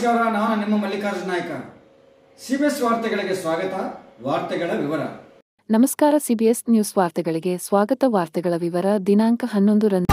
ನಮಸ್ಕಾರ ನಾನು ನಿಮ್ಮ ಮಲ್ಲಿಕಾರ್ಜುನ ನಾಯ್ಕ ಸಿಬಿಎಸ್ ವಾರ್ತೆಗಳಿಗೆ ಸ್ವಾಗತ ವಾರ್ತೆಗಳ ವಿವರ ನಮಸ್ಕಾರ ಸಿಬಿಎಸ್ ನ್ಯೂಸ್ ವಾರ್ತೆಗಳಿಗೆ ಸ್ವಾಗತ ವಾರ್ತೆಗಳ ವಿವರ ದಿನಾಂಕ ಹನ್ನೊಂದು ರಂದು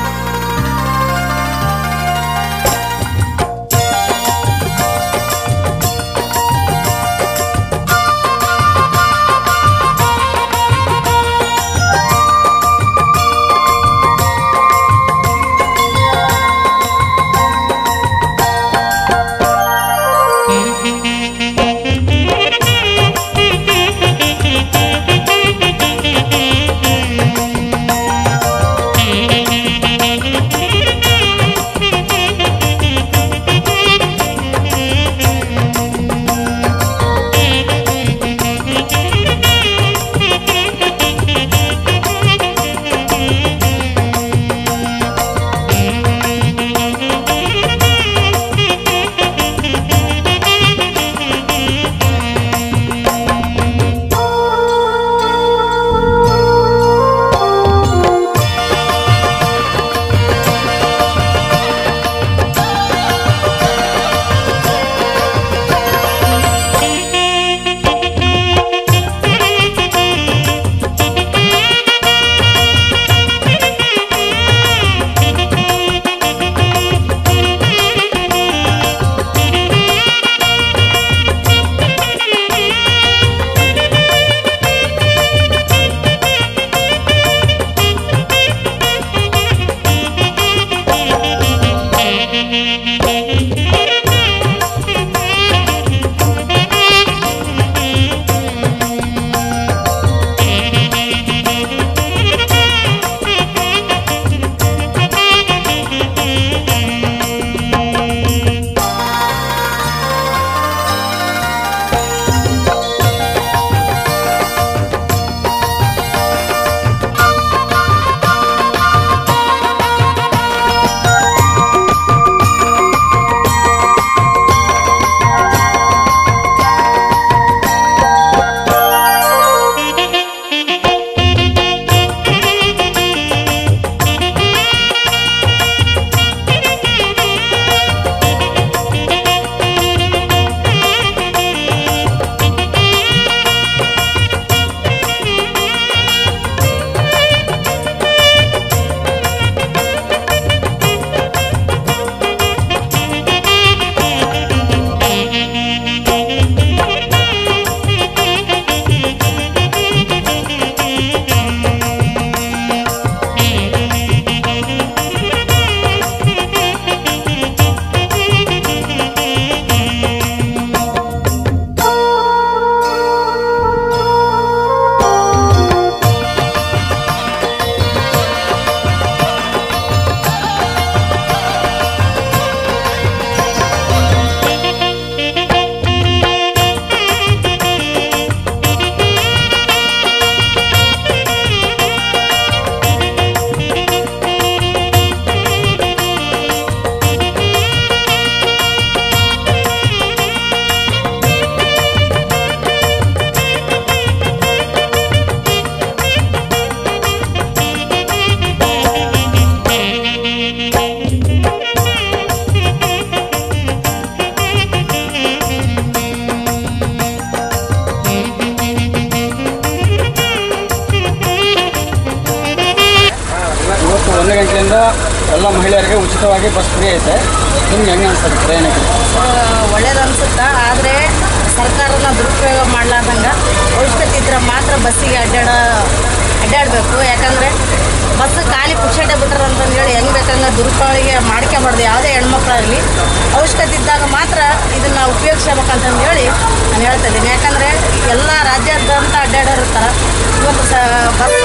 ಇವತ್ತು ಒಂದು ಗಂಟೆಯಿಂದ ಎಲ್ಲ ಮಹಿಳೆಯರಿಗೆ ಉಚಿತವಾಗಿ ಬಸ್ ಫ್ರೀ ಐತೆ ನಿಮ್ಗೆ ಹೆಂಗೆ ಅನ್ಸುತ್ತೆ ಪ್ರಯಾಣಕ್ಕೆ ಒಳ್ಳೇದು ಅನ್ಸುತ್ತಾ ಆದರೆ ಸರ್ಕಾರನ ದುರುಪಯೋಗ ಮಾಡ್ಲಾರ್ದಂಗೆ ಅವಶ್ಯಕತೆ ಇದ್ರೆ ಮಾತ್ರ ಬಸ್ಸಿಗೆ ಅಡ್ಡಾಡ ಅಡ್ಡಾಡಬೇಕು ಯಾಕಂದರೆ ಬಸ್ ಖಾಲಿ ಪುಕ್ಷಟೆ ಬಿಟ್ರು ಅಂತಂದೇಳಿ ಹೆಂಗೆ ಬೇಕಂಗೆ ದುರುಪಯೋಗ ಮಾಡ್ಕೊಬಾರ್ದು ಯಾವುದೇ ಹೆಣ್ಮಕ್ಳಾಗಲಿ ಅವಶ್ಯಕತೆ ಇದ್ದಾಗ ಮಾತ್ರ ಇದನ್ನು ಉಪಯೋಗಿಸ್ಬೇಕಂತಂದೇಳಿ ನಾನು ಹೇಳ್ತಾ ಇದ್ದೀನಿ ಯಾಕಂದರೆ ಎಲ್ಲ ರಾಜ್ಯಾದ್ಯಂತ ಅಡ್ಡಾಡಿರ್ತಾರೆ ಇವತ್ತು ಸ ಬಸ್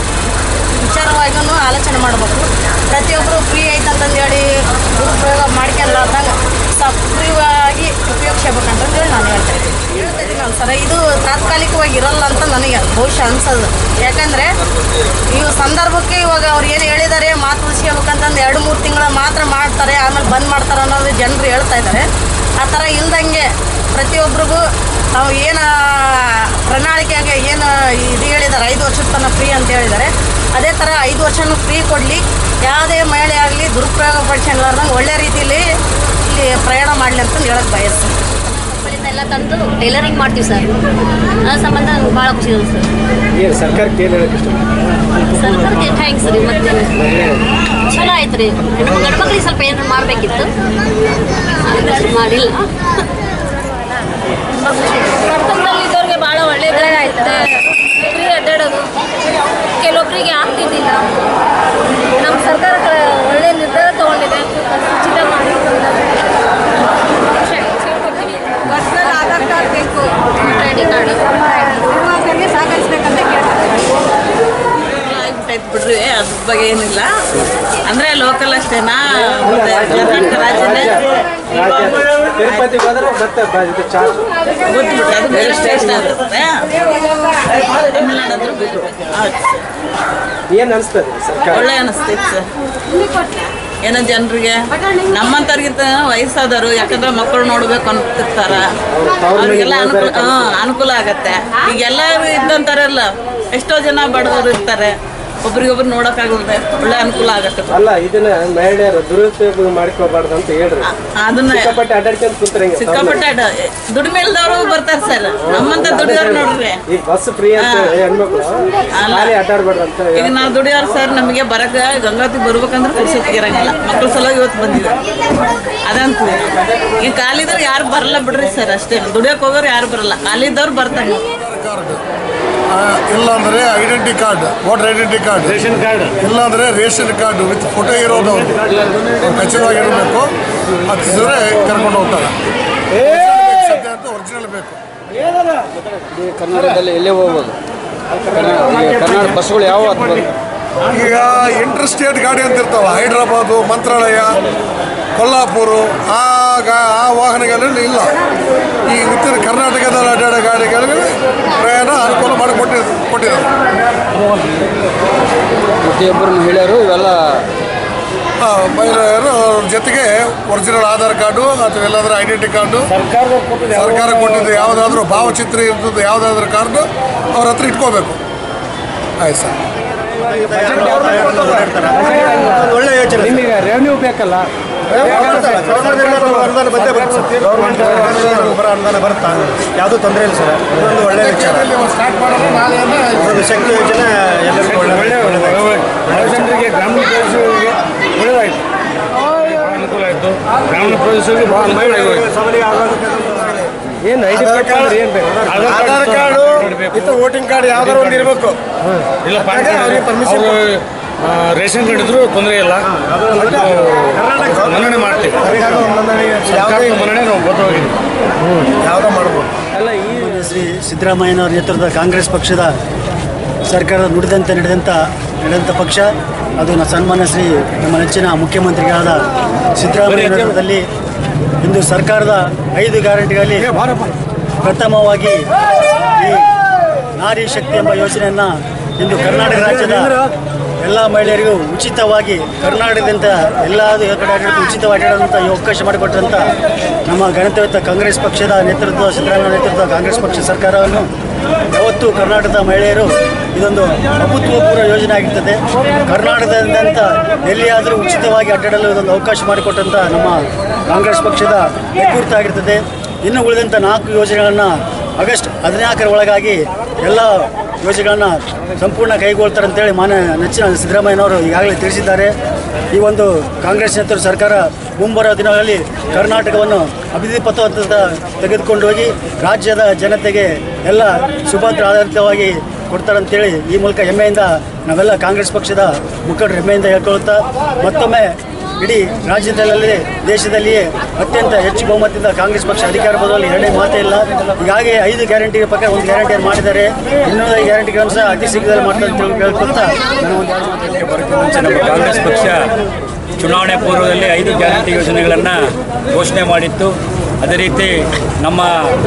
ವಿಚಾರವಾಗಿಯೂ ಆಲೋಚನೆ ಮಾಡಬೇಕು ಪ್ರತಿಯೊಬ್ಬರು ಫ್ರೀ ಐತಂತಂದೇಳಿ ದುರುಪಯೋಗ ಮಾಡ್ಕೊಳ್ಳಾರ್ದಂಗೆ ಸಕ್ರಿಯವಾಗಿ ಉಪಯೋಗಿಸ್ಬೇಕಂತಂದೇಳಿ ನಾನು ಹೇಳ್ತಾ ಇದ್ದೀನಿ ಹೇಳ್ತಾ ಇದ್ದೀನಿ ನಾನು ಸರ ಇದು ತಾತ್ಕಾಲಿಕವಾಗಿ ಇರಲ್ಲ ಅಂತ ನನಗೆ ಬಹುಶಃ ಅನ್ಸೋದು ಯಾಕಂದರೆ ಈ ಸಂದರ್ಭಕ್ಕೆ ಇವಾಗ ಅವ್ರು ಏನು ಹೇಳಿದ್ದಾರೆ ಮಾತು ಉಳಿಸ್ಕೋಬೇಕಂತಂದು ಎರಡು ಮೂರು ತಿಂಗಳ ಮಾತ್ರ ಮಾಡ್ತಾರೆ ಆಮೇಲೆ ಬಂದ್ ಮಾಡ್ತಾರೆ ಅನ್ನೋದು ಜನರು ಹೇಳ್ತಾ ಇದ್ದಾರೆ ಆ ಥರ ಇಲ್ದಂಗೆ ಪ್ರತಿಯೊಬ್ಬರಿಗೂ ನಾವು ಏನು ಪ್ರಣಾಳಿಕೆಯಾಗೆ ಏನು ಇದು ಹೇಳಿದ್ದಾರೆ ಐದು ವರ್ಷದ ತನಕ ಫ್ರೀ ಅಂತ ಹೇಳಿದ್ದಾರೆ ಅದೇ ಥರ ಐದು ವರ್ಷನೂ ಫ್ರೀ ಕೊಡಲಿ ಯಾವುದೇ ಮಹಿಳೆ ಆಗಲಿ ದುರುಪಯೋಗ ಪಡಿಸ್ಕೊಳ್ಳಾರ್ದಂಗೆ ಒಳ್ಳೆ ರೀತಿಯಲ್ಲಿ ಈ ಬಸ್ಸಲ್ಲಿ ಪ್ರಯಾಣ ಮಾಡಲಿ ಅಂತ ಹೇಳಕ್ ಬಯಸ್ತೀನಿ ಮನೆಯಿಂದ ಎಲ್ಲ ತಂದು ಟೈಲರಿಂಗ್ ಮಾಡ್ತೀವಿ ಸರ್ ಆ ಸಂಬಂಧ ನಂಗೆ ಭಾಳ ಖುಷಿ ಇದೆ ಸರ್ ಏನು ಸರ್ಕಾರಕ್ಕೆ ಏನು ಹೇಳಕ್ಕೆ ಇಷ್ಟ ಸರ್ಕಾರಕ್ಕೆ ಥ್ಯಾಂಕ್ಸ್ ರೀ ಮತ್ತೆ ಚಲೋ ಆಯ್ತು ರೀ ನಮ್ಮ ಗಂಡು ಮಕ್ಳಿಗೆ ಸ್ವಲ್ಪ ಏನಾರು ಮಾಡಬೇಕಿತ್ತು ಮಾಡಿಲ್ಲ ಇದ್ದವ್ರಿಗೆ ಭಾಳ ಒಳ್ಳೇದಾಗೈತೆ ಫ್ರೀ ಅಡ್ಡಾಡೋದು ಕೆಲವೊಬ್ಬರಿಗೆ ಆಗ್ತಿದ್ದಿಲ್ಲ ನಮ್ಮ ಸರ್ಕಾರ ಕ- ಒಳ್ಳೆ ನಿರ್ಧಾರ ತಗೊಂಡಿದೆ ಉಚಿತ ಮಾಡಿ ಬಸ್ಸಲ್ಲಿ ಆಧಾರ್ ಕಾರ್ಡ್ ಬೇಕು ಐ ಡಿ ಕಾರ್ಡು ನಿರ್ವಾಹಕರಿಗೆ ಸಹಕರಿಸ್ಬೇಕಂತ ಕೇಳ್ತಾರೆ ಆಗ್ಬಿಟ್ಟೈತೆ ಬಿಡ್ರಿ ಅದ್ರ ಬಗ್ಗೆ ಏನಿಲ್ಲ ಅಂದ್ರೆ ಲೋಕಲ್ ಅಷ್ಟೇನಾ ಮತ್ತೆ ಕರ್ನಾಟಕ ರಾಜ್ಯನೇ ರಾಜ್ಯ ತಿರುಪತಿಗೆ ಹೋದ್ರೆ ಮತ್ತೆ ಬ- ಇದು ಚಾರ್ಜ್ ಗೊತ್ತು ಅದು ಬೇರೆ ಸ್ಟೇಷನ್ ಆಗುತ್ತೆ ತಮಿಳ್ನಾಡು ಅಂದ್ರೆ ಬಿಟ್ಟು ಏನು ಅನಿಸ್ತದೆ ಸರ್ಕಾರ ಒಳ್ಳೆ ಅನಿಸ್ತೈತೆ ಸರ್ ಏನೋ ಜನರಿಗೆ ನಮ್ಮಂತವ್ರಿಗಿಂತ ವಯಸ್ಸಾದವರು ಯಾಕಂದ್ರೆ ಮಕ್ಕಳು ನೋಡ್ಬೇಕು ಅಂತಿರ್ತಾರ ಅವ್ರಿಗೆಲ್ಲ ಅನುಕೂಲ ಹಾ ಅನುಕೂಲ ಆಗತ್ತೆ ಈಗ ಎಲ್ಲರೂ ಇದ್ದಂತಾರಲ್ಲ ಎಷ್ಟೋ ಜನ ಬಡವರು ಇರ್ತಾರೆ ಒಬ್ರಿಗೊಬ್ರು ನೋಡೋಕ್ಕಾಗಲ್ದೆ ಒಳ್ಳೆ ಅನುಕೂಲ ಆಗತ್ತೆ ಅಲ್ಲ ಇದನ್ನ ಮಹಿಳೆಯರು ದುರುಪಯೋಗ ಮಾಡ್ಕೋಬಾರ್ದು ಅಂತ ಹೇಳ್ರಿ ಅದನ್ನ ಸಿಕ್ಕಾಪಟ್ಟೆ ಅಡ್ಡಾಡ್ಕೊಂತ ಕೂತ್ರಂಗೆ ಸಿಕ್ಕಾಪಟ್ಟೆ ಅಡ್ಡ ದುಡಿಮೆ ಇಲ್ದವರು ಬರ್ತಾರೆ ಸರ್ ನಮ್ಮಂತ ದುಡಿಯೋರು ನೋಡ್ರಿ ಈಗ ಬಸ್ ಫ್ರೀ ಅಂತ ಹಾ. ಹೆಣ್ಮಕ್ಳು ಅಲ್ಲ. ಖಾಲಿ ಅಡ್ಡಾಡ್ಬಾರ್ದು ಅಂತ ಈಗ ನಾವು ದುಡಿಯೋರು ಸರ್ ನಮಗೆ ಬರಕ ಗಂಗಾವತಿ ಬರ್ಬೇಕಂದ್ರೆ ಫುರ್ಸತ್ ಇರಂಗಿಲ್ಲ ಮಕ್ಕಳ ಸಲುವಾಗಿ ಇವತ್ತು ಬಂದಿದೆ ಅದಂತೀವಿ ಈಗ ಖಾಲಿದವ್ರು ಯಾರು ಬರಲ್ಲ ಬಿಡ್ರಿ ಸರ್ ಅಷ್ಟೇ ದುಡಿಯೋಕೆ ಹೋಗೋರು ಯಾರು ಬರಲ್ಲ ಖಾಲಿದ್ದವ್ರು ಬರ್ತಾರೆ ಇಲ್ಲಾಂದ್ರೆ identity card voter identity card ration card ಇಲ್ಲಾಂದ್ರೆ ರೇಷನ್ ಕಾರ್ಡ್ ವಿತ್ ಫೋಟೋ ಇರೋದು ಅವ್ರು ಖಚಿತವಾಗಿ ಇರಬೇಕು ಹತ್ತಿಸಿದ್ರೆ ಕರ್ಕೊಂಡು ಹೋಗ್ತಾರೆ ಸದ್ಯ ಅಂತ ಒರಿಜಿನಲ್ ಬೇಕು ಈ ಕರ್ನಾಟಕದಲ್ಲಿ ಎಲ್ಲೇ ಹೋಗ್ಬೋದು ಕರ್ನಾ- ಈ ಕರ್ನಾಟಕ ಬಸ್ಸುಗಳು ಯಾವ ಹತ್ಬೋದು ಈಗ ಇಂಟರ್ ಸ್ಟೇಟ್ ಗಾಡಿ ಅಂತ ಇರ್ತಾವ ಹೈದ್ರಾಬಾದು ಮಂತ್ರಾಲಯ ಕೊಲ್ಲಾಪುರ ಆ ಗಾ ಆ ವಾಹನಗಳಲ್ಲಿ ಇಲ್ಲ ಈ ಉತ್ತರ ಕರ್ನಾಟಕದಲ್ಲಿ ಅಡ್ಡಾಡೋ ಗಾಡಿಗಳಿಗೆ ಪ್ರಯಾಣ ಅನುಕೂಲ ಮಾಡಿಕೊಟ್ಟಿ ಕೊಟ್ಟಿದ್ದಾರೆ ಪ್ರತಿಯೊಬ್ಬರು ಮಹಿಳೆಯರು ಇವೆಲ್ಲ ಆ, ಮಹಿಳೆಯರು ಅವ್ರ ಜೊತೆಗೆ ಒರಿಜಿನಲ್ ಆಧಾರ್ ಕಾರ್ಡು ಅಥವಾ ಎಲ್ಲಾದ್ರೂ ಐಡೆಂಟಿ ಕಾರ್ಡು ಸರ್ಕಾರ ಕೊಟ್ಟಿದ್ದು ಯಾವುದಾದ್ರೂ ಭಾವಚಿತ್ರ ಇರ್ತದ್ದು ಯಾವುದಾದ್ರೂ ಕಾರ್ಡು ಅವ್ರ ಹತ್ರ ಇಟ್ಕೋಬೇಕು ಆಯ್ತು ಸರ್ ಒಳ್ಳೆ ಯೋಚನೆ ನಿಮಗೆ ರೆವೆನ್ಯೂ ಬೇಕಲ್ಲ ಅನುದಾನ ಬಂದೇ ಬರುತ್ತೆ ಗೌರ್ಮೆಂಟ್ ಬರೋ ಅನುದಾನ ಬರುತ್ತಾ ಯಾವುದೂ ತೊಂದರೆ ಇಲ್ಲ ಸರ್ ಇದೊಂದು ಒಳ್ಳೆ ವಿಚಾರ ಸ್ಟಾರ್ಟ್ ಮಾಡೋದು ನಾಳೆ ಇದೊಂದು ಶಕ್ತಿ ಯೋಜನೆ ಎಲ್ಲರಿಗೂ ಒಳ್ಳೆ ಜನರಿಗೆ ಗ್ರಾಮೀಣ ಪ್ರದೇಶಗಳಿಗೆ ಒಳ್ಳೆದಾಯ್ತು ಅನುಕೂಲ ಆಯಿತು ಗ್ರಾಮೀಣ ಪ್ರದೇಶಗಳಿಗೆ ಭಾಳ ಅನುಕೂಲ ಆಗೋದು ಏನು ಐಡಿ ಕಾರ್ಡ್ ಏನು ಬೇಕು ಆಧಾರ್ ಕಾರ್ಡು ಮತ್ತು ವೋಟಿಂಗ್ ಕಾರ್ಡ್ ಯಾವ್ದಾರು ಒಂದು ಇರಬೇಕು ಇಲ್ಲ ಹಾಗೆ ಅವ್ರಿಗೆ permission ಅವರು ರೇಷನ್ ಕಾರ್ಡ್ ಇದ್ರು ತೊಂದರೆ ಇಲ್ಲ ಮನ್ನಣೆ ಮಾಡ್ತೀವಿ ಯಾವುದೇ ಮನ್ನಣೆ ನಾವು ಬದ್ಧವಾಗಿದ್ದೀವಿ ಯಾವುದೋ ಮಾಡ್ಬೋದು ಅಲ್ಲ ಈ ಶ್ರೀ ಸಿದ್ದರಾಮಯ್ಯನವರ ನೇತೃತ್ವದ ಕಾಂಗ್ರೆಸ್ ಪಕ್ಷದ ಸರ್ಕಾರದ ನುಡಿದಂತೆ ನಡೆದಂಥ ನಡೆದಂಥ ಪಕ್ಷ ಅದು ನ ಸನ್ಮಾನ್ಯ ಶ್ರೀ ನಮ್ಮ ನೆಚ್ಚಿನ ಮುಖ್ಯಮಂತ್ರಿಗಳಾದ ಸಿದ್ದರಾಮಯ್ಯ ನೇತೃತ್ವದಲ್ಲಿ ಇಂದು ಸರ್ಕಾರದ ಐದು ಗ್ಯಾರಂಟಿಗಳಲ್ಲಿ ಪ್ರಥಮವಾಗಿ ಈ ನಾರಿ ಶಕ್ತಿ ಎಂಬ ಯೋಜನೆಯನ್ನು ಇಂದು ಕರ್ನಾಟಕ ರಾಜ್ಯದ ಎಲ್ಲ ಮಹಿಳೆಯರಿಗೂ ಉಚಿತವಾಗಿ ಕರ್ನಾಟಕದಿಂದ ಎಲ್ಲ ಕಡೆ ಆಡಳಿತ ಉಚಿತವಾಗಿ ಆಡೋದಂಥ ಈ ಅವಕಾಶ ಮಾಡಿಕೊಟ್ಟಂಥ ನಮ್ಮ ಗಣತಂತ್ರ ಕಾಂಗ್ರೆಸ್ ಪಕ್ಷದ ನೇತೃತ್ವ ಸಿದ್ದರಾಮಯ್ಯ ನೇತೃತ್ವದ ಕಾಂಗ್ರೆಸ್ ಪಕ್ಷ ಸರ್ಕಾರವನ್ನು ಯಾವತ್ತೂ ಕರ್ನಾಟಕದ ಮಹಿಳೆಯರು ಇದೊಂದು ಅಭೂತಪೂರ್ವ ಯೋಜನೆ ಆಗಿರ್ತದೆ ಕರ್ನಾಟಕದಾದ್ಯಂತ ಎಲ್ಲಿಯಾದರೂ ಉಚಿತವಾಗಿ ಅಡ್ಡಾಡಲು ಇದೊಂದು ಅವಕಾಶ ಮಾಡಿಕೊಟ್ಟಂಥ ನಮ್ಮ ಕಾಂಗ್ರೆಸ್ ಪಕ್ಷದ ಹೆಗ್ಗುರುತ ಆಗಿರ್ತದೆ ಇನ್ನು ಉಳಿದಂಥ ನಾಲ್ಕು ಯೋಜನೆಗಳನ್ನು ಆಗಸ್ಟ್ ಹದಿನಾಲ್ಕರ ಒಳಗಾಗಿ ಎಲ್ಲ ಯೋಜನೆಗಳನ್ನು ಸಂಪೂರ್ಣ ಕೈಗೊಳ್ತಾರೆ ಅಂತೇಳಿ ಮಾನ್ಯ ನೆಚ್ಚಿನ ಸಿದ್ದರಾಮಯ್ಯನವರು ಈಗಾಗಲೇ ತಿಳಿಸಿದ್ದಾರೆ ಈ ಒಂದು ಕಾಂಗ್ರೆಸ್ ನೇತೃತ್ವ ಸರ್ಕಾರ ಮುಂಬರುವ ದಿನಗಳಲ್ಲಿ ಕರ್ನಾಟಕವನ್ನು ಅಭಿವೃದ್ಧಿ ಪಥವತ್ತ ತೆಗೆದುಕೊಂಡು ಹೋಗಿ ರಾಜ್ಯದ ಜನತೆಗೆ ಎಲ್ಲ ಸುಭದ್ರ ಆಡಳಿತವಾಗಿ ಕೊಡ್ತಾರೆ ಅಂತೇಳಿ ಈ ಮೂಲಕ ಹೆಮ್ಮೆಯಿಂದ ನಾವೆಲ್ಲ ಕಾಂಗ್ರೆಸ್ ಪಕ್ಷದ ಮುಖಂಡರು ಹೆಮ್ಮೆಯಿಂದ ಹೇಳ್ಕೊಳ್ತಾ ಮತ್ತೊಮ್ಮೆ ಇಡೀ ರಾಜ್ಯದಲ್ಲೇ ದೇಶದಲ್ಲಿಯೇ ಅತ್ಯಂತ ಹೆಚ್ಚು ಬಹುಮತದಿಂದ ಕಾಂಗ್ರೆಸ್ ಪಕ್ಷ ಅಧಿಕಾರ ಬರೋಲ್ಲಿ ಎರಡನೇ ಮಾತೇ ಇಲ್ಲ ಹೀಗಾಗಿ ಐದು ಗ್ಯಾರಂಟಿ ಪ್ರಕಾರ ಒಂದು ಗ್ಯಾರಂಟಿಯನ್ನು ಮಾಡಿದ್ದಾರೆ ಇನ್ನೊಂದು ಗ್ಯಾರಂಟಿಗಳನ್ನು ಸಹ ಅತಿ ಶೀಘ್ರದಲ್ಲಿ ಮಾಡ್ತಾರೆ ಅಂತ ಹೇಳಿ ಹೇಳ್ಕೊಳ್ತಾ ನಾನು ಒಂದು ಎರಡು ಮಾತು ಹೇಳ್ತೀನಿ. ಮುಂಚೆ ನಮ್ಮ ಕಾಂಗ್ರೆಸ್ ಪಕ್ಷ ಚುನಾವಣೆ ಪೂರ್ವದಲ್ಲಿ ಐದು ಗ್ಯಾರಂಟಿ ಯೋಜನೆಗಳನ್ನು ಘೋಷಣೆ ಮಾಡಿತ್ತು ಅದೇ ರೀತಿ ನಮ್ಮ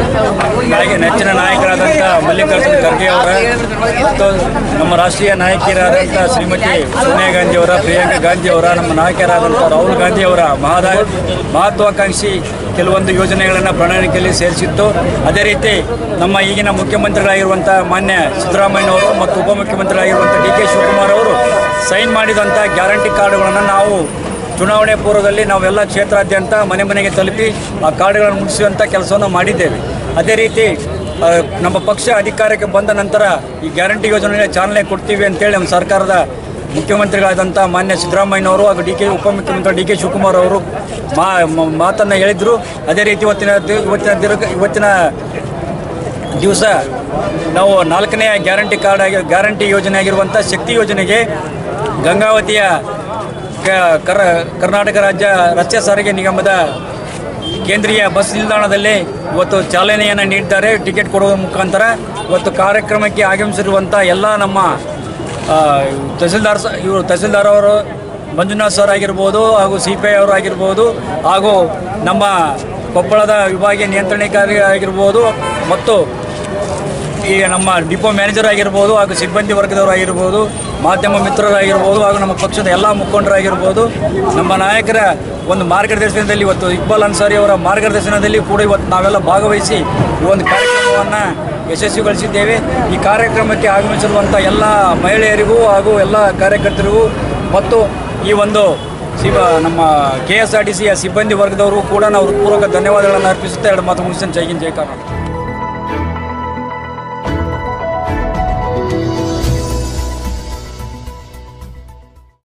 ನಾಯಕ ನೆಚ್ಚಿನ ನಾಯಕರಾದಂಥ ಮಲ್ಲಿಕಾರ್ಜುನ ಖರ್ಗೆ ಅವರ ಮತ್ತು ನಮ್ಮ ರಾಷ್ಟ್ರೀಯ ನಾಯಕಿಯರಾದಂಥ ಶ್ರೀಮತಿ ಸೋನಿಯಾ ಗಾಂಧಿ ಅವರ ಪ್ರಿಯಾಂಕಾ ಗಾಂಧಿ ಅವರ ನಮ್ಮ ನಾಯಕರಾದಂಥ ರಾಹುಲ್ ಗಾಂಧಿ ಅವರ ಮಹದಾ ಮಹತ್ವಾಕಾಂಕ್ಷಿ ಕೆಲವೊಂದು ಯೋಜನೆಗಳನ್ನು ಪ್ರಣಾಳಿಕೆಯಲ್ಲಿ ಸೇರಿಸಿತ್ತು ಅದೇ ರೀತಿ ನಮ್ಮ ಈಗಿನ ಮುಖ್ಯಮಂತ್ರಿಗಳಾಗಿರುವಂಥ ಮಾನ್ಯ ಸಿದ್ದರಾಮಯ್ಯನವರು ಮತ್ತು ಉಪಮುಖ್ಯಮಂತ್ರಿಗಳಾಗಿರುವಂಥ ಡಿ ಕೆ ಶಿವಕುಮಾರ್ ಅವರು ಸೈನ್ ಮಾಡಿದಂಥ ಗ್ಯಾರಂಟಿ ಕಾರ್ಡ್ಗಳನ್ನು ನಾವು ಚುನಾವಣೆ ಪೂರ್ವದಲ್ಲಿ ನಾವೆಲ್ಲ ಕ್ಷೇತ್ರಾದ್ಯಂತ ಮನೆ ಮನೆಗೆ ತಲುಪಿ ಆ ಕಾರ್ಡ್ಗಳನ್ನು ಮುಗಿಸುವಂಥ ಕೆಲಸವನ್ನು ಮಾಡಿದ್ದೇವೆ ಅದೇ ರೀತಿ ಆ, ನಮ್ಮ ಪಕ್ಷ ಅಧಿಕಾರಕ್ಕೆ ಬಂದ ನಂತರ ಈ ಗ್ಯಾರಂಟಿ ಯೋಜನೆಗೆ ಚಾಲನೆ ಕೊಡ್ತೀವಿ ಅಂತೇಳಿ ನಮ್ಮ ಸರ್ಕಾರದ ಮುಖ್ಯಮಂತ್ರಿಗಳಾದಂಥ ಮಾನ್ಯ ಸಿದ್ದರಾಮಯ್ಯನವರು ಹಾಗೂ ಡಿ ಕೆ ಉಪಮುಖ್ಯಮಂತ್ರಿ ಡಿ ಕೆ ಶಿವಕುಮಾರ್ ಅವರು ಮಾ ಮ- ಮಾತನ್ನು ಹೇಳಿದರು ಅದೇ ರೀತಿ ಇವತ್ತಿನ ದಿ- ಇವತ್ತಿನ ದಿನ ಇವತ್ತಿನ ದಿವಸ ನಾವು ನಾಲ್ಕನೆಯ ಗ್ಯಾರಂಟಿ ಕಾರ್ಡ್ ಆಗಿ ಗ್ಯಾರಂಟಿ ಯೋಜನೆ ಆಗಿರುವಂಥ ಶಕ್ತಿ ಯೋಜನೆಗೆ ಗಂಗಾವತಿಯ ಕ- ಕರ ಕರ್ನಾಟಕ ರಾಜ್ಯ ರಸ್ತೆ ಸಾರಿಗೆ ನಿಗಮದ ಕೇಂದ್ರೀಯ ಬಸ್ ನಿಲ್ದಾಣದಲ್ಲಿ ಇವತ್ತು ಚಾಲನೆಯನ್ನು ನೀಡಿದ್ದಾರೆ ಟಿಕೆಟ್ ಕೊಡುವ ಮುಖಾಂತರ ಇವತ್ತು ಕಾರ್ಯಕ್ರಮಕ್ಕೆ ಆಗಮಿಸಿರುವಂಥ ಎಲ್ಲ ನಮ್ಮ ಆ, ತಹಸೀಲ್ದಾರ್ ಸ ಇವರು ತಹಸೀಲ್ದಾರ್ ಅವರು ಮಂಜುನಾಥ್ ಸರ್ ಆಗಿರ್ಬೋದು ಹಾಗೂ ಸಿ ಪಿ ಐ ಅವರು ಆಗಿರ್ಬೋದು ಹಾಗೂ ನಮ್ಮ ಕೊಪ್ಪಳದ ವಿಭಾಗೀಯ ನಿಯಂತ್ರಣಾಧಿಕಾರಿ ಆಗಿರ್ಬೋದು ಮತ್ತು ಈ ನಮ್ಮ ಡಿಪೋ ಮ್ಯಾನೇಜರ್ ಆಗಿರ್ಬೋದು ಹಾಗೂ ಸಿಬ್ಬಂದಿ ವರ್ಗದವರು ಆಗಿರ್ಬೋದು ಮಾಧ್ಯಮ ಮಿತ್ರರಾಗಿರ್ಬೋದು ಹಾಗೂ ನಮ್ಮ ಪಕ್ಷದ ಎಲ್ಲ ಮುಖಂಡರಾಗಿರ್ಬೋದು ನಮ್ಮ ನಾಯಕರ ಒಂದು ಮಾರ್ಗದರ್ಶನದಲ್ಲಿ ಇವತ್ತು ಇಕ್ಬಾಲ್ ಅನ್ಸಾರಿ ಅವರ ಮಾರ್ಗದರ್ಶನದಲ್ಲಿ ಕೂಡ ಇವತ್ತು ನಾವೆಲ್ಲ ಭಾಗವಹಿಸಿ ಈ ಒಂದು ಕಾರ್ಯಕ್ರಮವನ್ನು ಯಶಸ್ವಿಗೊಳಿಸಿದ್ದೇವೆ ಈ ಕಾರ್ಯಕ್ರಮಕ್ಕೆ ಆಗಮಿಸಿರುವಂಥ ಎಲ್ಲ ಮಹಿಳೆಯರಿಗೂ ಹಾಗೂ ಎಲ್ಲ ಕಾರ್ಯಕರ್ತರಿಗೂ ಮತ್ತು ಈ ಒಂದು ಶಿವ ನಮ್ಮ ಕೆ ಎಸ್ ಆರ್ ಟಿ ಸಿಯ ಸಿಬ್ಬಂದಿ ವರ್ಗದವರು ಕೂಡ ನಾವು ಹೃತ್ಪೂರ್ವಕ ಧನ್ಯವಾದಗಳನ್ನು ಅರ್ಪಿಸುತ್ತಾ ಎರಡು ಮಾತು ಮುಗಿಸ್ತೇನೆ ಜೈ ಹಿಂದ್ ಜೈ ಕರ್ನಾಟಕ